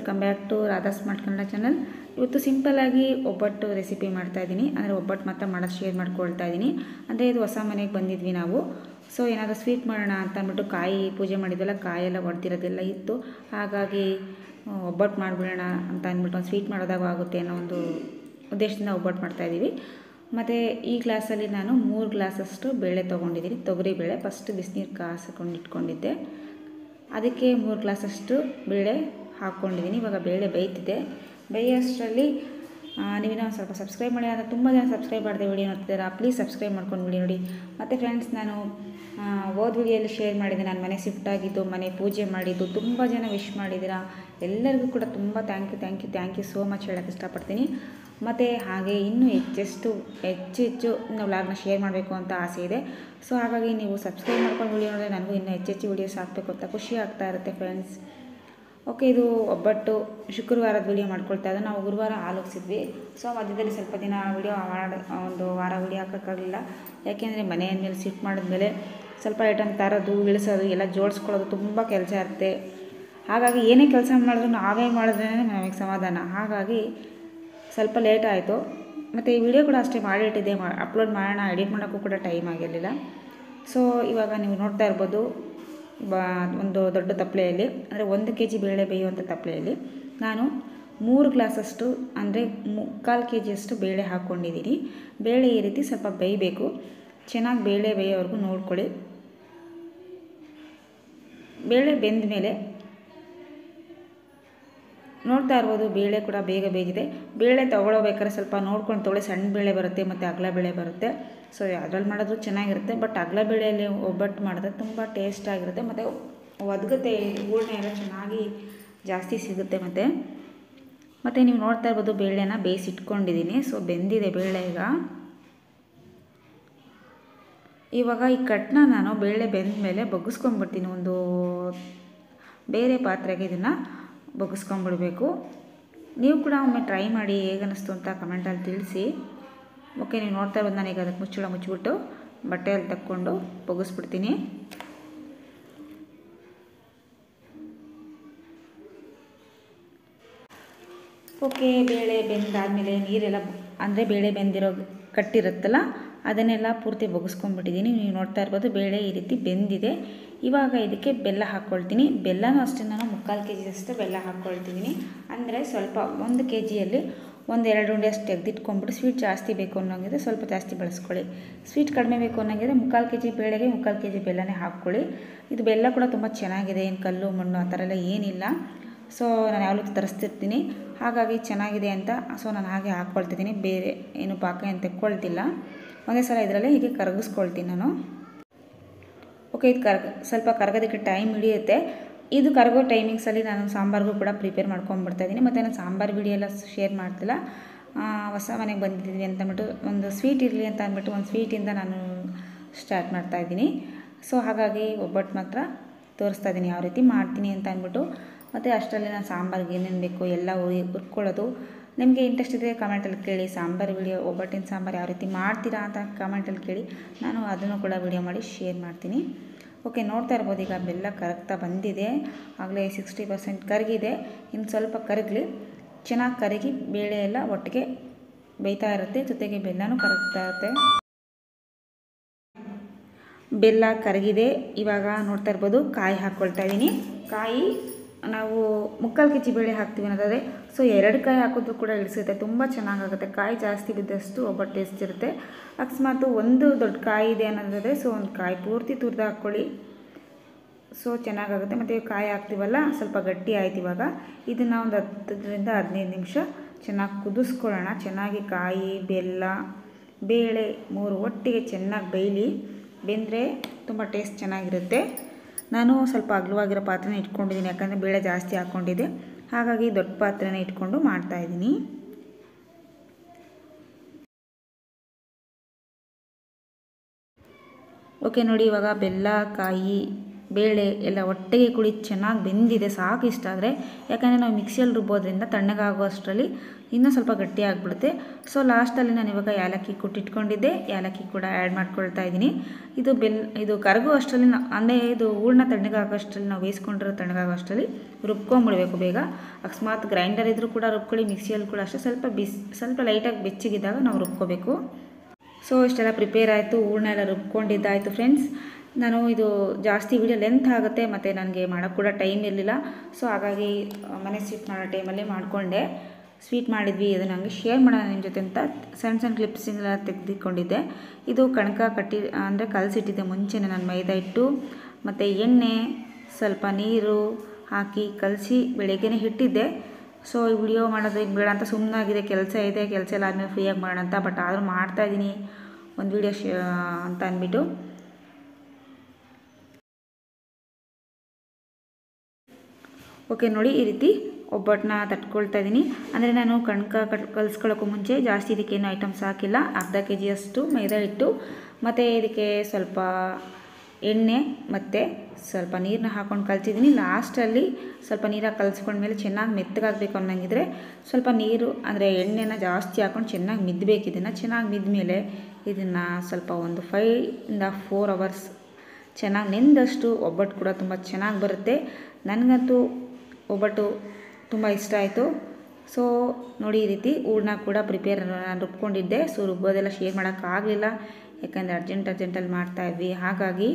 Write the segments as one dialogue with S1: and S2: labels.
S1: welcome back to Radha smart Kannada channel ಇವತ್ತು ಸಿಂಪಲ್ಲಾಗಿ ಒಬ್ಬಟ್ಟು ರೆಸಿಪಿ ಮಾಡ್ತಾ ಇದ್ದೀನಿ ಅಂದರೆ ಒಬ್ಬಟ್ಟು ಮಾತ್ರ ಮಾಡೋದು ಶೇರ್ ಮಾಡ್ಕೊಳ್ತಾ ಇದ್ದೀನಿ ಅಂದರೆ ಇದು ಹೊಸ ಮನೆಗೆ ಬಂದಿದ್ವಿ ನಾವು ಸೊ ಏನಾದರೂ ಸ್ವೀಟ್ ಮಾಡೋಣ ಅಂತ ಅಂದ್ಬಿಟ್ಟು ಕಾಯಿ ಪೂಜೆ ಮಾಡಿದ್ವಲ್ಲ ಕಾಯೆಲ್ಲ ಒಡೆದಿರೋದೆಲ್ಲ ಇತ್ತು ಹಾಗಾಗಿ ಆ, ಒಬ್ಬಟ್ಟು ಮಾಡಿಬಿಡೋಣ ಅಂತ ಅಂದ್ಬಿಟ್ಟು ಒಂದು ಸ್ವೀಟ್ ಮಾಡೋದಾಗ ಆಗುತ್ತೆ ಅನ್ನೋ ಒಂದು ಉದ್ದೇಶದಿಂದ ಒಬ್ಬಟ್ಟು ಮಾಡ್ತಾಯಿದ್ದೀವಿ ಮತ್ತು ಈ ಗ್ಲಾಸಲ್ಲಿ ನಾನು ಮೂರು ಗ್ಲಾಸಷ್ಟು ಬೇಳೆ ತೊಗೊಂಡಿದ್ದೀನಿ ತೊಗರಿ ಬೇಳೆ ಫಸ್ಟ್ ಬಿಸಿನೀರು ಕಾಸಿಕೊಂಡು ಇಟ್ಕೊಂಡಿದ್ದೆ ಅದಕ್ಕೆ ಮೂರು ಗ್ಲಾಸಷ್ಟು ಬೇಳೆ ಹಾಕ್ಕೊಂಡಿದ್ದೀನಿ ಇವಾಗ ಬೇಳೆ ಬೇಯ್ತಿದೆ ಬೇಯೋಷ್ಟರಲ್ಲಿ ನೀವಿನ ಒಂದು ಸ್ವಲ್ಪ ಸಬ್ಸ್ಕ್ರೈಬ್ ಮಾಡಿ ಅಂದರೆ ತುಂಬ ಜನ ಸಬ್ಸ್ಕ್ರೈಬ್ ಮಾಡಿದೆ ವಿಡಿಯೋ ನೋಡ್ತಿದ್ದೀರಾ ಪ್ಲೀಸ್ ಸಬ್ಸ್ಕ್ರೈಬ್ ಮಾಡ್ಕೊಂಡು ವಿಡಿಯೋ ನೋಡಿ ಮತ್ತು ಫ್ರೆಂಡ್ಸ್ ನಾನು ಆ, ಹೋದ ವಿಡಿಯೋಲ್ಲಿ ಶೇರ್ ಮಾಡಿದ್ದೆ ನಾನು ಮನೆ ಶಿಫ್ಟ್ ಆಗಿದ್ದು ಮನೆ ಪೂಜೆ ಮಾಡಿದ್ದು ತುಂಬ ಜನ ವಿಶ್ ಮಾಡಿದ್ದೀರಾ ಎಲ್ಲರಿಗೂ ಕೂಡ ತುಂಬ thank you thank you thank you so much ಹೇಳೋಕ್ಕೆ ಇಷ್ಟಪಡ್ತೀನಿ ಮತ್ತು ಹಾಗೆ ಇನ್ನೂ ಹೆಚ್ಚೆಷ್ಟು ಹೆಚ್ಚು ಹೆಚ್ಚು ನಾವು ವ್ಲಾಗ್ನ ಶೇರ್ ಮಾಡಬೇಕು ಅಂತ ಆಸೆ ಇದೆ ಸೊ ಹಾಗಾಗಿ ನೀವು ಸಬ್ಸ್ಕ್ರೈಬ್ ಮಾಡ್ಕೊಂಡು ವಿಡಿಯೋ ನೋಡಿದ್ರೆ ನನಗೂ ಇನ್ನೂ ಹೆಚ್ಚೆಚ್ಚು ವೀಡಿಯೋಸ್ ಹಾಕಬೇಕು ಅಂತ ಖುಷಿ ಆಗ್ತಾ ಇರುತ್ತೆ ಫ್ರೆಂಡ್ಸ್ ಓಕೆ ಇದು ಒಬ್ಬಟ್ಟು ಶುಕ್ರವಾರದ ವಿಡಿಯೋ ಮಾಡ್ಕೊಳ್ತಾ ಇದ್ದೆ ನಾವು ಗುರುವಾರ ಆಲೋಚಿಸಿದ್ವಿ ಸೊ ಮಧ್ಯದಲ್ಲಿ ಸ್ವಲ್ಪ ದಿನ ವಿಡಿಯೋ ಮಾಡಿ ಒಂದು ವಾರ ವಿಡಿಯೋ ಹಾಕೋಕ್ಕಾಗಲಿಲ್ಲ ಯಾಕೆಂದರೆ ಮನೆಯ ಮೇಲೆ ಶಿಫ್ಟ್ ಮಾಡಿದ್ಮೇಲೆ ಸ್ವಲ್ಪ ಐಟಮ್ ತರೋದು ಇಳಿಸೋದು ಎಲ್ಲ ಜೋಡಿಸ್ಕೊಳ್ಳೋದು ತುಂಬ ಕೆಲಸ ಇರುತ್ತೆ ಹಾಗಾಗಿ ಏನೇ ಕೆಲಸ ಮಾಡಿದ್ರು ನಾವೇ ಮಾಡಿದ್ರೇ ನಮಗೆ ಸಮಾಧಾನ ಹಾಗಾಗಿ ಸ್ವಲ್ಪ ಲೇಟ್ ಆಯಿತು ಮತ್ತು ಈ ವಿಡಿಯೋ ಕೂಡ ಅಷ್ಟೇ ಮಾಡಿಟ್ಟಿದ್ದೆ ಮಾ ಅಪ್ಲೋಡ್ ಮಾಡೋಣ ಎಡಿಟ್ ಮಾಡೋಕ್ಕೂ ಕೂಡ ಟೈಮ್ ಆಗಿರಲಿಲ್ಲ ಸೊ ಇವಾಗ ನೀವು ನೋಡ್ತಾ ಇರ್ಬೋದು ಬಾ ಒಂದು ದೊಡ್ಡ ತಪ್ಪಲೆಯಲ್ಲಿ ಅಂದರೆ ಒಂದು ಕೆ ಜಿ ಬೇಳೆ ಬೇಯುವಂಥ ತಪ್ಪಲೆಯಲ್ಲಿ ನಾನು ಮೂರು ಗ್ಲಾಸಷ್ಟು ಅಂದರೆ ಮುಕ್ಕಾಲು ಕೆ ಜಿಯಷ್ಟು ಬೇಳೆ ಹಾಕ್ಕೊಂಡಿದ್ದೀನಿ ಬೇಳೆ ಈ ರೀತಿ ಸ್ವಲ್ಪ ಬೇಯಬೇಕು ಚೆನ್ನಾಗಿ ಬೇಳೆ ಬೇಯೋವರೆಗೂ ನೋಡ್ಕೊಳ್ಳಿ ಬೇಳೆ ಬೆಂದ ಮೇಲೆ ನೋಡ್ತಾ ಇರ್ಬೋದು ಬೇಳೆ ಕೂಡ ಬೇಗ ಬೇಯ್ದಿದೆ ಬೇಳೆ ತೊಗೊಳ್ಬೇಕಾದ್ರೆ ಸ್ವಲ್ಪ ನೋಡ್ಕೊಂಡು ತೊಗೊಳ್ಳಿ ಸಣ್ಣ ಬೇಳೆ ಬರುತ್ತೆ ಮತ್ತು ಅಗಲ ಬೇಳೆ ಬರುತ್ತೆ ಸೊ ಅದ್ರಲ್ಲಿ ಮಾಡೋದು ಚೆನ್ನಾಗಿರುತ್ತೆ ಬಟ್ ಅಗಲ ಬೇಳೆಯಲ್ಲಿ ಒಬ್ಬಟ್ಟು ಮಾಡಿದ್ರೆ ತುಂಬ ಟೇಸ್ಟ್ ಆಗಿರುತ್ತೆ ಮತ್ತು ಒದಗುತ್ತೆ ಹೂರ್ಣ ಎಲ್ಲ ಚೆನ್ನಾಗಿ ಜಾಸ್ತಿ ಸಿಗುತ್ತೆ ಮತ್ತು ಮತ್ತು ನೀವು ನೋಡ್ತಾ ಇರ್ಬೋದು ಬೇಳೆನ ಬೇಯಿಸಿಟ್ಕೊಂಡಿದ್ದೀನಿ ಸೊ ಬೆಂದಿದೆ ಬೇಳೆ ಈಗ ಇವಾಗ ಈ ಕಟ್ನ ನಾನು ಬೇಳೆ ಬೆಂದ ಮೇಲೆ ಬಗ್ಗಿಸ್ಕೊಂಡ್ಬಿಡ್ತೀನಿ ಒಂದು ಬೇರೆ ಪಾತ್ರೆಗೆ ಇದನ್ನು ಬಗ್ಗಿಸ್ಕೊಂಡ್ಬಿಡ್ಬೇಕು ನೀವು ಕೂಡ ಒಮ್ಮೆ ಟ್ರೈ ಮಾಡಿ ಹೇಗನ್ನಿಸ್ತು ಅಂತ ಕಮೆಂಟಲ್ಲಿ ತಿಳಿಸಿ ಓಕೆ ನೀವು ನೋಡ್ತಾ ಇರೋದು ನಾನೀಗ ಅದಕ್ಕೆ ಮುಚ್ಚಳ ಮುಚ್ಚಿಬಿಟ್ಟು ಬಟ್ಟೆಯಲ್ಲಿ ತಕ್ಕೊಂಡು ಬಗ್ಗಿಸ್ಬಿಡ್ತೀನಿ ಓಕೆ ಬೇಳೆ ಬೆಂದಾದಮೇಲೆ ನೀರೆಲ್ಲ ಅಂದರೆ ಬೇಳೆ ಬೆಂದಿರೋ ಕಟ್ಟಿರುತ್ತಲ್ಲ ಅದನ್ನೆಲ್ಲ ಪೂರ್ತಿ ಬಗ್ಗಿಸ್ಕೊಂಡ್ಬಿಟ್ಟಿದ್ದೀನಿ ನೀವು ನೋಡ್ತಾ ಇರ್ಬೋದು ಬೇಳೆ ಈ ರೀತಿ ಬೆಂದಿದೆ ಇವಾಗ ಇದಕ್ಕೆ ಬೆಲ್ಲ ಹಾಕ್ಕೊಳ್ತೀನಿ ಬೆಲ್ಲನೂ ಅಷ್ಟೇ ನಾನು ಮುಕ್ಕಾಲು ಕೆ ಜಿಯಷ್ಟು ಬೆಲ್ಲ ಹಾಕ್ಕೊಳ್ತಿದ್ದೀನಿ ಅಂದರೆ ಸ್ವಲ್ಪ ಒಂದು ಕೆ ಜಿಯಲ್ಲಿ ಒಂದು ಎರಡು ಉಂಡೆ ಅಷ್ಟು ತೆಗೆದಿಟ್ಕೊಂಡ್ಬಿಟ್ಟು ಸ್ವೀಟ್ ಜಾಸ್ತಿ ಬೇಕು ಅನ್ನೋಂಗಿದ್ರೆ ಸ್ವಲ್ಪ ಜಾಸ್ತಿ ಬಳಸ್ಕೊಳ್ಳಿ ಸ್ವೀಟ್ ಕಡಿಮೆ ಬೇಕು ಅನ್ನೋಂಗಿದ್ರೆ ಮುಕ್ಕಾಲು ಕೆ ಜಿ ಬೇಳೆಗೆ ಮುಕ್ಕಾಲು ಕೆ ಜಿ ಬೆಲ್ಲನೇ ಹಾಕ್ಕೊಳ್ಳಿ ಇದು ಬೆಲ್ಲ ಕೂಡ ತುಂಬ ಚೆನ್ನಾಗಿದೆ ಏನು ಕಲ್ಲು ಮಣ್ಣು ಆ ಥರ ಎಲ್ಲ ಏನಿಲ್ಲ ಸೊ ನಾನು ಯಾವಾಗಲೂ ತರಿಸ್ತಿರ್ತೀನಿ ಹಾಗಾಗಿ ಚೆನ್ನಾಗಿದೆ ಅಂತ ಸೊ ನಾನು ಹಾಗೆ ಹಾಕ್ಕೊಳ್ತಿದ್ದೀನಿ ಬೇರೆ ಏನು ಪಾಕ ಏನು ತೆಕ್ಕೊಳ್ತಿಲ್ಲ ಒಂದೇ ಸಲ ಇದರಲ್ಲೇ ಹೀಗೆ ಕರಗಿಸ್ಕೊಳ್ತೀನಿ ನಾನು ಓಕೆ ಇದು ಕರ್ಗ ಸ್ವಲ್ಪ ಕರಗೋದಕ್ಕೆ ಟೈಮ್ ಹಿಡಿಯುತ್ತೆ ಇದು ಕರಗೋ ಟೈಮಿಂಗ್ಸಲ್ಲಿ ನಾನು ಸಾಂಬಾರಿಗೂ ಕೂಡ ಪ್ರಿಪೇರ್ ಮಾಡ್ಕೊಂಡ್ಬಿಡ್ತಾ ಇದ್ದೀನಿ ಮತ್ತು ನಾನು ಸಾಂಬಾರು ವಿಡಿಯೋ ಎಲ್ಲ ಶೇರ್ ಮಾಡ್ತಿಲ್ಲ ಆ, ಹೊಸ ಮನೆಗೆ ಬಂದಿದ್ದೀವಿ ಅಂತ ಅಂದ್ಬಿಟ್ಟು ಒಂದು ಸ್ವೀಟ್ ಇರಲಿ ಅಂತ ಅಂದ್ಬಿಟ್ಟು ಒಂದು ಸ್ವೀಟಿಂದ ನಾನು ಸ್ಟಾರ್ಟ್ ಮಾಡ್ತಾ ಇದ್ದೀನಿ ಸೊ ಹಾಗಾಗಿ ಒಬ್ಬಟ್ಟು ಮಾತ್ರ ತೋರಿಸ್ತಾ ಇದ್ದೀನಿ ಯಾವ ರೀತಿ ಮಾಡ್ತೀನಿ ಅಂತ ಅಂದ್ಬಿಟ್ಟು ಮತ್ತು ಅಷ್ಟರಲ್ಲಿ ನಾನು ಸಾಂಬಾರಿಗೆ ಏನೇನು ಬೇಕು ಎಲ್ಲ ಹುರಿ ಹುರ್ಕೊಳ್ಳೋದು ನಿಮಗೆ ಇಂಟ್ರೆಸ್ಟ್ ಇದ್ದರೆ ಕಮೆಂಟಲ್ಲಿ ಕೇಳಿ ಸಾಂಬಾರು ವಿಡಿಯೋ ಒಬ್ಬಟ್ಟಿನ ಸಾಂಬಾರು ಯಾವ ರೀತಿ ಮಾಡ್ತೀರಾ ಅಂತ ಕಮೆಂಟಲ್ಲಿ ಕೇಳಿ ನಾನು ಅದನ್ನು ಕೂಡ ವಿಡಿಯೋ ಮಾಡಿ ಶೇರ್ ಮಾಡ್ತೀನಿ ಓಕೆ ನೋಡ್ತಾ ಇರ್ಬೋದು ಈಗ ಬೆಲ್ಲ ಕರಗ್ತಾ ಬಂದಿದೆ ಆಗಲೇ ಸಿಕ್ಸ್ಟಿ ಪರ್ಸೆಂಟ್ ಕರಗಿದೆ ಇನ್ನು ಸ್ವಲ್ಪ ಕರಗಲಿ ಚೆನ್ನಾಗಿ ಕರಗಿ ಬೇಳೆ ಎಲ್ಲ ಒಟ್ಟಿಗೆ ಬೇಯ್ತಾ ಇರುತ್ತೆ ಜೊತೆಗೆ ಬೆಲ್ಲನೂ ಕರಗ್ತಾ ಇರುತ್ತೆ ಬೆಲ್ಲ ಕರಗಿದೆ ಇವಾಗ ನೋಡ್ತಾ ಇರ್ಬೋದು ಕಾಯಿ ಹಾಕ್ಕೊಳ್ತಾ ಇದ್ದೀನಿ ಕಾಯಿ ನಾವು ಮುಕ್ಕಾಲು ಕೆ ಜಿ ಬೇಳೆ ಹಾಕ್ತೀವಿ ಅನ್ನೋದಾದರೆ ಸೊ ಎರಡು ಕಾಯಿ ಹಾಕಿದ್ರು ಕೂಡ ಇಳಿಸುತ್ತೆ ತುಂಬ ಚೆನ್ನಾಗಾಗುತ್ತೆ ಕಾಯಿ ಜಾಸ್ತಿ ಬಿದ್ದಷ್ಟು ಒಬ್ಬಟ್ಟು ಟೇಸ್ಟ್ ಇರುತ್ತೆ ಅಕಸ್ಮಾತ್ ಒಂದು ದೊಡ್ಡ ಕಾಯಿ ಇದೆ ಅನ್ನೋದಾದರೆ ಸೊ ಒಂದು ಕಾಯಿ ಪೂರ್ತಿ ತುರಿದು ಹಾಕ್ಕೊಳ್ಳಿ ಸೊ ಚೆನ್ನಾಗಾಗುತ್ತೆ ಮತ್ತು ಕಾಯಿ ಹಾಕ್ತೀವಲ್ಲ ಸ್ವಲ್ಪ ಗಟ್ಟಿ ಆಯ್ತು ಇವಾಗ ಇದನ್ನು ಒಂದು ಹತ್ತರಿಂದ ಹದಿನೈದು ನಿಮಿಷ ಚೆನ್ನಾಗಿ ಕುದಿಸ್ಕೊಳ್ಳೋಣ ಚೆನ್ನಾಗಿ ಕಾಯಿ ಬೆಲ್ಲ ಬೇಳೆ ಮೂರು ಒಟ್ಟಿಗೆ ಚೆನ್ನಾಗಿ ಬೇಯಲಿ ಬೆಂದರೆ ತುಂಬ ಟೇಸ್ಟ್ ಚೆನ್ನಾಗಿರುತ್ತೆ ನಾನು ಸ್ವಲ್ಪ ಅಗಲವಾಗಿರೋ ಪಾತ್ರೆನ ಇಟ್ಕೊಂಡಿದ್ದೀನಿ ಯಾಕಂದರೆ ಬೇಳೆ ಜಾಸ್ತಿ ಹಾಕ್ಕೊಂಡಿದ್ದೆ ಹಾಗಾಗಿ ದೊಡ್ಡ ಪಾತ್ರೆನ ಇಟ್ಕೊಂಡು ಮಾಡ್ತಾಯಿದ್ದೀನಿ ಓಕೆ ನೋಡಿ ಇವಾಗ ಬೆಲ್ಲ ಕಾಯಿ ಬೇಳೆ ಎಲ್ಲ ಒಟ್ಟಿಗೆ ಕುಡಿ ಚೆನ್ನಾಗಿ ಬೆಂದಿದೆ ಸಾಕು ಇಷ್ಟ ಆದರೆ ಯಾಕಂದರೆ ನಾವು ಮಿಕ್ಸಿಯಲ್ಲಿ ರುಬ್ಬೋದ್ರಿಂದ ತಣ್ಣಗಾಗೋ ಅಷ್ಟರಲ್ಲಿ ಇನ್ನೂ ಸ್ವಲ್ಪ ಗಟ್ಟಿ ಆಗಿಬಿಡುತ್ತೆ ಸೊ ಲಾಸ್ಟಲ್ಲಿ ನಾನು ಇವಾಗ ಏಲಕ್ಕಿ ಕುಟ್ಟಿಟ್ಕೊಂಡಿದ್ದೆ ಏಲಕ್ಕಿ ಕೂಡ ಆ್ಯಡ್ ಮಾಡ್ಕೊಳ್ತಾ ಇದ್ದೀನಿ ಇದು ಬೆಲ್ ಇದು ಕರಗೋ ಅಷ್ಟರಲ್ಲಿ ನಾ ಅಂದರೆ ಇದು ಹೂರ್ಣ ತಣ್ಣಗಾಗೋ ಅಷ್ಟರಲ್ಲಿ ನಾವು ಬೇಯಿಸ್ಕೊಂಡಿರೋ ತಣ್ಣಗಾಗೋ ಅಷ್ಟರಲ್ಲಿ ರುಬ್ಕೊಂಬಿಡ್ಬೇಕು ಬೇಗ ಅಕಸ್ಮಾತ್ ಗ್ರೈಂಡರ್ ಇದ್ದರೂ ಕೂಡ ರುಬ್ಕೊಳ್ಳಿ ಮಿಕ್ಸಿಯಲ್ಲಿ ಕೂಡ ಅಷ್ಟೇ ಸ್ವಲ್ಪ ಬಿಸಿ ಸ್ವಲ್ಪ ಲೈಟಾಗಿ ಬೆಚ್ಚಗಿದ್ದಾಗ ನಾವು ರುಬ್ಕೋಬೇಕು ಸೊ ಇಷ್ಟೆಲ್ಲ ಪ್ರಿಪೇರ್ ಆಯಿತು ಹೂರ್ಣ ಎಲ್ಲ ರುಬ್ಕೊಂಡಿದ್ದಾಯಿತು ಫ್ರೆಂಡ್ಸ್ ನಾನು ಇದು ಜಾಸ್ತಿ ವಿಡಿಯೋ ಲೆಂತ್ ಆಗುತ್ತೆ ಮತ್ತು ನನಗೆ ಮಾಡೋಕ್ಕೆ ಕೂಡ ಟೈಮ್ ಇರಲಿಲ್ಲ ಸೊ ಹಾಗಾಗಿ ಮನೆ ಸ್ವೀಟ್ ಮಾಡೋ ಟೈಮಲ್ಲೇ ಮಾಡಿಕೊಂಡೆ ಸ್ವೀಟ್ ಮಾಡಿದ್ವಿ ಅದನ್ನು ಹಂಗೆ ಶೇರ್ ಮಾಡೋಣ ನಿಮ್ಮ ಜೊತೆ ಅಂತ ಸಣ್ಣ ಸಣ್ಣ ಕ್ಲಿಪ್ಸಿಂಗೆಲ್ಲ ತೆಗೆದುಕೊಂಡಿದ್ದೆ ಇದು ಕಣಕ ಕಟ್ಟಿ ಅಂದರೆ ಕಲಸಿಟ್ಟಿದ್ದೆ ಮುಂಚೆನೇ ನಾನು ಮೈದಾ ಹಿಟ್ಟು ಮತ್ತು ಎಣ್ಣೆ ಸ್ವಲ್ಪ ನೀರು ಹಾಕಿ ಕಲಸಿ ಬೆಳಗ್ಗೆನೇ ಇಟ್ಟಿದ್ದೆ ಸೊ ಈ ವಿಡಿಯೋ ಮಾಡೋದು ಈಗ ಬೇಡ ಅಂತ ಸುಮ್ಮನಾಗಿದೆ ಕೆಲಸ ಇದೆ ಕೆಲಸ ಎಲ್ಲ ಆದಮೇಲೆ ಫ್ರೀಯಾಗಿ ಮಾಡೋಣ ಅಂತ ಬಟ್ ಆದರೂ ಮಾಡ್ತಾಯಿದ್ದೀನಿ ಒಂದು ವಿಡಿಯೋ ಶೇ ಅಂತ ಅಂದ್ಬಿಟ್ಟು ಓಕೆ ನೋಡಿ ಈ ರೀತಿ ಒಬ್ಬಟ್ಟನ್ನ ತಟ್ಕೊಳ್ತಾ ಇದ್ದೀನಿ ಅಂದರೆ ನಾನು ಕಣ್ಕ ಕಟ್ ಕಲಿಸ್ಕೊಳ್ಳೋಕ್ಕೂ ಮುಂಚೆ ಜಾಸ್ತಿ ಇದಕ್ಕೇನು ಐಟಮ್ಸ್ ಹಾಕಿಲ್ಲ ಅರ್ಧ ಕೆ ಜಿಯಷ್ಟು ಮೈದಾ ಹಿಟ್ಟು ಮತ್ತು ಇದಕ್ಕೆ ಸ್ವಲ್ಪ ಎಣ್ಣೆ ಮತ್ತು ಸ್ವಲ್ಪ ನೀರನ್ನ ಹಾಕ್ಕೊಂಡು ಕಲ್ಸಿದ್ದೀನಿ ಲಾಸ್ಟಲ್ಲಿ ಸ್ವಲ್ಪ ನೀರಾಗಿ ಕಲಿಸ್ಕೊಂಡ್ಮೇಲೆ ಚೆನ್ನಾಗಿ ಮೆತ್ತಗಾಗಬೇಕು ಅನ್ನಂಗಿದ್ರೆ ಸ್ವಲ್ಪ ನೀರು ಅಂದರೆ ಎಣ್ಣೆನ ಜಾಸ್ತಿ ಹಾಕ್ಕೊಂಡು ಚೆನ್ನಾಗಿ ಮಿದ್ದಬೇಕು ಇದನ್ನು ಚೆನ್ನಾಗಿ ಮಿದ್ಮೇಲೆ ಇದನ್ನು ಸ್ವಲ್ಪ ಒಂದು ಫೈವಿಂದ ಫೋರ್ ಅವರ್ಸ್ ಚೆನ್ನಾಗಿ ನೆಂದಷ್ಟು ಒಬ್ಬಟ್ಟು ಕೂಡ ತುಂಬ ಚೆನ್ನಾಗಿ ಬರುತ್ತೆ ನನಗಂತೂ ಒಬ್ಬಟ್ಟು ತುಂಬ ಇಷ್ಟ ಆಯಿತು ಸೊ ನೋಡಿ ಈ ರೀತಿ ಹೂರ್ಣ ಕೂಡ ಪ್ರಿಪೇರ್ ನಾನು ರುಬ್ಕೊಂಡಿದ್ದೆ ಸೊ ರುಬ್ಬೋದೆಲ್ಲ ಶೇರ್ ಮಾಡೋಕ್ಕಾಗಲಿಲ್ಲ ಯಾಕಂದರೆ ಅರ್ಜೆಂಟ್ ಅರ್ಜೆಂಟಲ್ಲಿ ಮಾಡ್ತಾಯಿದ್ವಿ ಹಾಗಾಗಿ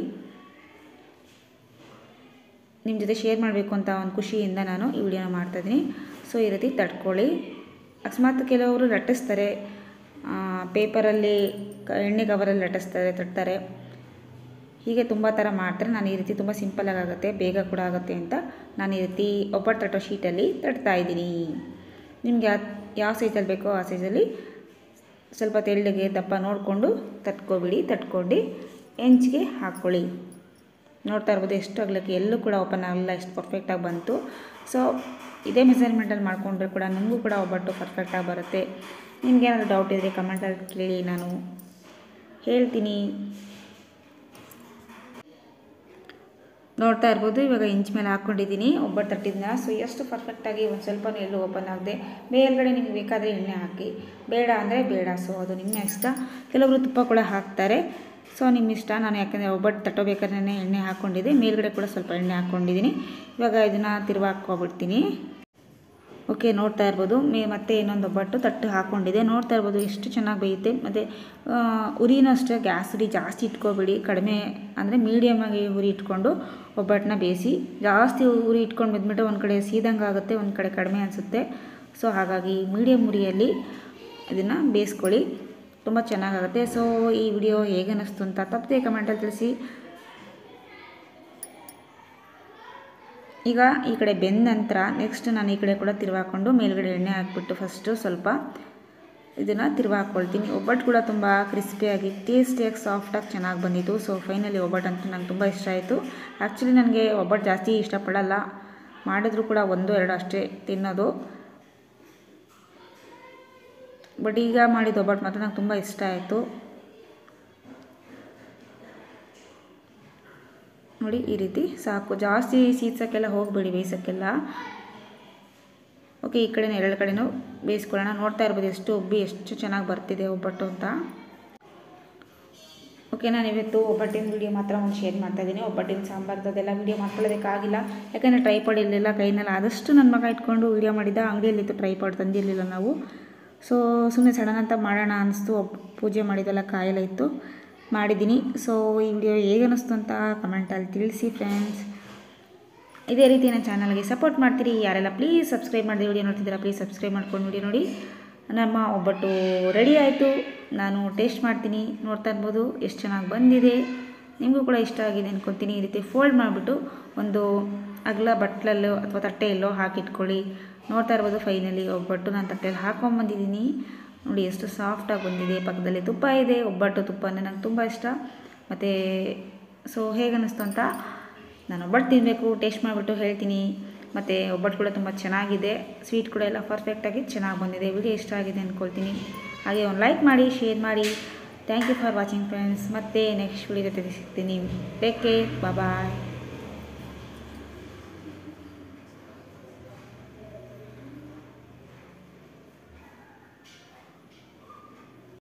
S1: ನಿಮ್ಮ ಜೊತೆ ಶೇರ್ ಮಾಡಬೇಕು ಅಂತ ಒಂದು ಖುಷಿಯಿಂದ ನಾನು ಈ ವಿಡಿಯೋನ ಮಾಡ್ತಾಯಿದ್ದೀನಿ ಸೊ ಈ ರೀತಿ ತಡ್ಕೊಳ್ಳಿ ಅಕಸ್ಮಾತ್ ಕೆಲವರು ಲಟ್ಟಿಸ್ತಾರೆ ಪೇಪರಲ್ಲಿ ಕ ಎಣ್ಣೆ ಕವರಲ್ಲಿ ಲಟ್ಟಿಸ್ತಾರೆ ತಟ್ತಾರೆ ಹೀಗೆ ತುಂಬ ಥರ ಮಾಡ್ತಾರೆ ನಾನು ಈ ರೀತಿ ತುಂಬ ಸಿಂಪಲಾಗಿ ಆಗುತ್ತೆ ಬೇಗ ಕೂಡ ಆಗುತ್ತೆ ಅಂತ ನಾನು ಈ ರೀತಿ ಒಬ್ಬಟ್ಟು ತಟ್ಟೋ ಶೀಟಲ್ಲಿ ತಟ್ತಾ ಇದ್ದೀನಿ ನಿಮ್ಗೆ ಯಾವ ಯಾವ ಸೈಜಲ್ಲಿ ಬೇಕೋ ಆ ಸೈಜಲ್ಲಿ ಸ್ವಲ್ಪ ತೆಳ್ಳಗೆ ದಪ್ಪ ನೋಡಿಕೊಂಡು ತಟ್ಕೊಬಿಡಿ ತಟ್ಕೊಂಡು ಹೆಂಚಿಗೆ ಹಾಕ್ಕೊಳ್ಳಿ ನೋಡ್ತಾ ಇರ್ಬೋದು ಎಷ್ಟು ಅಗಲಕ್ಕೆ ಎಲ್ಲೂ ಕೂಡ ಓಪನ್ ಆಗಲಿಲ್ಲ ಎಷ್ಟು ಪರ್ಫೆಕ್ಟಾಗಿ ಬಂತು ಸೊ ಇದೇ ಮೆಸರ್ಮೆಂಟಲ್ಲಿ ಮಾಡಿಕೊಂಡ್ರೆ ಕೂಡ ನಿಮಗೂ ಕೂಡ ಒಬ್ಬಟ್ಟು ಪರ್ಫೆಕ್ಟಾಗಿ ಬರುತ್ತೆ ನಿಮ್ಗೆ ಏನಾದರೂ ಡೌಟ್ ಇದ್ದರೆ ಕಮೆಂಟಲ್ಲಿ ಕೇಳಿ ನಾನು ಹೇಳ್ತೀನಿ ನೋಡ್ತಾ ಇರ್ಬೋದು ಇವಾಗ ಇಂಚ್ ಮೇಲೆ ಹಾಕ್ಕೊಂಡಿದ್ದೀನಿ ಒಬ್ಬಟ್ಟು ತಟ್ಟಿದ್ನ ಸೊ ಎಷ್ಟು ಪರ್ಫೆಕ್ಟಾಗಿ ಒಂದು ಸ್ವಲ್ಪ ಎಲ್ಲೂ ಓಪನ್ ಆಗದೆ ಮೇಲ್ಗಡೆ ನಿಮಗೆ ಬೇಕಾದರೆ ಎಣ್ಣೆ ಹಾಕಿ ಬೇಡ ಅಂದರೆ ಬೇಡ ಸೊ ಅದು ನಿಮ್ಮ ಇಷ್ಟ ಕೆಲವರು ತುಪ್ಪ ಕೂಡ ಹಾಕ್ತಾರೆ ಸೊ ನಿಮ್ಮ ಇಷ್ಟ ನಾನು ಯಾಕಂದರೆ ಒಬ್ಬಟ್ಟು ತಟ್ಟೋಬೇಕಾದ್ರೆ ಎಣ್ಣೆ ಹಾಕ್ಕೊಂಡಿದ್ದೆ ಮೇಲ್ಗಡೆ ಕೂಡ ಸ್ವಲ್ಪ ಎಣ್ಣೆ ಹಾಕ್ಕೊಂಡಿದ್ದೀನಿ ಇವಾಗ ಇದನ್ನು ತಿರುವಾಕ್ಕೊಬಿಡ್ತೀನಿ ಓಕೆ ನೋಡ್ತಾ ಇರ್ಬೋದು ಮೇ ಮತ್ತೆ ಇನ್ನೊಂದು ಒಬ್ಬಟ್ಟು ತಟ್ಟು ಹಾಕ್ಕೊಂಡಿದೆ ನೋಡ್ತಾ ಇರ್ಬೋದು ಎಷ್ಟು ಚೆನ್ನಾಗಿ ಬೇಯುತ್ತೆ ಮತ್ತು ಉರಿನೂ ಅಷ್ಟೇ ಗ್ಯಾಸ್ ಉರಿ ಜಾಸ್ತಿ ಇಟ್ಕೋಬೇಡಿ ಕಡಿಮೆ ಅಂದರೆ ಮೀಡಿಯಮಾಗಿ ಉರಿ ಇಟ್ಕೊಂಡು ಒಬ್ಬಟ್ಟನ್ನ ಬೇಯಿಸಿ ಜಾಸ್ತಿ ಉರಿ ಇಟ್ಕೊಂಡು ಬಿದ್ದುಬಿಟ್ಟು ಒಂದು ಕಡೆ ಸೀದಂಗೆ ಆಗುತ್ತೆ ಒಂದು ಕಡೆ ಕಡಿಮೆ ಅನಿಸುತ್ತೆ ಸೊ ಹಾಗಾಗಿ ಮೀಡಿಯಮ್ ಉರಿಯಲ್ಲಿ ಇದನ್ನು ಬೇಯಿಸ್ಕೊಳ್ಳಿ ತುಂಬ ಚೆನ್ನಾಗಾಗುತ್ತೆ ಸೊ ಈ ವಿಡಿಯೋ ಹೇಗೆ ಅನ್ನಿಸ್ತು ಅಂತ ತಪ್ಪದೆ ಕಮೆಂಟಲ್ಲಿ ತಿಳಿಸಿ ಈಗ ಈ ಕಡೆ ಬೆಂದ ನಂತರ ನೆಕ್ಸ್ಟ್ ನಾನು ಈ ಕಡೆ ಕೂಡ ತಿರುವಾಕೊಂಡು ಮೇಲ್ಗಡೆ ಎಣ್ಣೆ ಹಾಕ್ಬಿಟ್ಟು ಫಸ್ಟು ಸ್ವಲ್ಪ ಇದನ್ನು ತಿರುವಾಕೊಳ್ತೀನಿ ಒಬ್ಬಟ್ಟು ಕೂಡ ತುಂಬ ಕ್ರಿಸ್ಪಿಯಾಗಿ ಟೇಸ್ಟಿಯಾಗಿ ಸಾಫ್ಟಾಗಿ ಚೆನ್ನಾಗಿ ಬಂದಿತ್ತು ಸೊ ಫೈನಲಿ ಒಬ್ಬಟ್ಟು ಅಂತೂ ನಂಗೆ ತುಂಬ ಇಷ್ಟ ಆಯಿತು ಆ್ಯಕ್ಚುಲಿ ನನಗೆ ಒಬ್ಬಟ್ಟು ಜಾಸ್ತಿ ಇಷ್ಟಪಡಲ್ಲ ಮಾಡಿದ್ರು ಕೂಡ ಒಂದು ಎರಡು ಅಷ್ಟೇ ತಿನ್ನೋದು ಬಟ್ ಈಗ ಮಾಡಿದ ಒಬ್ಬಟ್ಟು ಮಾತ್ರ ನಂಗೆ ತುಂಬ ಇಷ್ಟ ಆಯಿತು ನೋಡಿ ಈ ರೀತಿ ಸಾಕು ಜಾಸ್ತಿ ಸೀದ್ಸೋಕ್ಕೆಲ್ಲ ಹೋಗಬೇಡಿ ಬೇಯಿಸೋಕ್ಕೆಲ್ಲ ಓಕೆ ಈ ಕಡೆನೂ ಎರಡು ಕಡೆನೂ ಬೇಯಿಸ್ಕೊಳ್ಳೋಣ ನೋಡ್ತಾ ಇರ್ಬೋದು ಎಷ್ಟು ಉಬ್ಬಿ ಎಷ್ಟು ಚೆನ್ನಾಗಿ ಬರ್ತಿದೆ ಒಬ್ಬಟ್ಟು ಅಂತ ಓಕೆ ನಾನು ಇವತ್ತು ಒಬ್ಬಟ್ಟಿನ ವೀಡಿಯೋ ಮಾತ್ರ ಒಂದು ಶೇರ್ ಮಾಡ್ತಾ ಇದ್ದೀನಿ ಒಬ್ಬಟ್ಟಿನ ಸಾಂಬಾರ್ದದೆಲ್ಲ ವೀಡಿಯೋ ಮಾಡ್ಕೊಳ್ಳೋದಕ್ಕಾಗಿಲ್ಲ ಯಾಕಂದರೆ ಟ್ರೈಪಾಡ್ ಇರಲಿಲ್ಲ ಕೈನಲ್ಲಿ ಆದಷ್ಟು ನನ್ನ ಮಗ ಇಟ್ಕೊಂಡು ವೀಡಿಯೋ ಮಾಡಿದ್ದ ಅಂಗಡಿಯಲ್ಲಿತ್ತು ಟ್ರೈಪಾಡ್ ತಂದಿರಲಿಲ್ಲ ನಾವು ಸೊ ಸುಮ್ಮನೆ ಸಡನ್ ಅಂತ ಮಾಡೋಣ ಅನಿಸ್ತು ಪೂಜೆ ಮಾಡಿದೆಲ್ಲ ಕಾಯೆಲ್ಲ ಇತ್ತು ಮಾಡಿದ್ದೀನಿ ಸೊ ಈ ವಿಡಿಯೋ ಹೇಗೆ ಅನ್ನಿಸ್ತು ಅಂತ ಕಮೆಂಟಲ್ಲಿ ತಿಳಿಸಿ ಫ್ರೆಂಡ್ಸ್ ಇದೇ ರೀತಿ ನನ್ನ ಚಾನಲ್ಗೆ ಸಪೋರ್ಟ್ ಮಾಡ್ತೀರಿ ಯಾರೆಲ್ಲ ಪ್ಲೀಸ್ ಸಬ್ಸ್ಕ್ರೈಬ್ ಮಾಡಿದೆ ವಿಡಿಯೋ ನೋಡ್ತಿದ್ದೀರಾ ಪ್ಲೀಸ್ ಸಬ್ಸ್ಕ್ರೈಬ್ ಮಾಡ್ಕೊಂಡು ವಿಡಿಯೋ ನೋಡಿ ನಮ್ಮ ಒಬ್ಬಟ್ಟು ರೆಡಿ ಆಯಿತು ನಾನು ಟೇಸ್ಟ್ ಮಾಡ್ತೀನಿ ನೋಡ್ತಾ ಇರ್ಬೋದು ಎಷ್ಟು ಚೆನ್ನಾಗಿ ಬಂದಿದೆ ನಿಮಗೂ ಕೂಡ ಇಷ್ಟ ಆಗಿದೆ ಅನ್ಕೊತೀನಿ ಈ ರೀತಿ ಫೋಲ್ಡ್ ಮಾಡಿಬಿಟ್ಟು ಒಂದು ಅಗಲ ಬಟ್ಲಲ್ಲೋ ಅಥವಾ ತಟ್ಟೆಯಲ್ಲೋ ಹಾಕಿಟ್ಕೊಳ್ಳಿ ನೋಡ್ತಾ ಇರ್ಬೋದು ಫೈನಲಿ ಒಬ್ಬಟ್ಟು ನಾನು ತಟ್ಟೆಯಲ್ಲಿ ಹಾಕ್ಕೊಂಬಂದಿದ್ದೀನಿ ನೋಡಿ ಎಷ್ಟು ಸಾಫ್ಟಾಗಿ ಬಂದಿದೆ ಪಕ್ಕದಲ್ಲಿ ತುಪ್ಪ ಇದೆ ಒಬ್ಬಟ್ಟು ತುಪ್ಪ ಅಂದರೆ ನಂಗೆ ತುಂಬ ಇಷ್ಟ ಮತ್ತು ಸೊ ಹೇಗೆ ಅನ್ನಿಸ್ತು ಅಂತ ನಾನು ಒಬ್ಬಟ್ಟು ತಿನ್ನಬೇಕು ಟೇಸ್ಟ್ ಮಾಡಿಬಿಟ್ಟು ಹೇಳ್ತೀನಿ ಮತ್ತು ಒಬ್ಬಟ್ಟು ಕೂಡ ತುಂಬ ಚೆನ್ನಾಗಿದೆ ಸ್ವೀಟ್ ಕೂಡ ಎಲ್ಲ ಪರ್ಫೆಕ್ಟಾಗಿ ಚೆನ್ನಾಗಿ ಬಂದಿದೆ ವಿಡಿಯೋ ಇಷ್ಟ ಆಗಿದೆ ಅಂದ್ಕೊಳ್ತೀನಿ ಹಾಗೆ ಒಂದು ಲೈಕ್ ಮಾಡಿ ಶೇರ್ ಮಾಡಿ thank you for watching friends ಮತ್ತೆ ನೆಕ್ಸ್ಟ್ ವಿಡಿಯೋ ಜೊತೆ ಸಿಗ್ತೀನಿ ಟೇಕ್ ಕೇರ್ ಬಾಯ್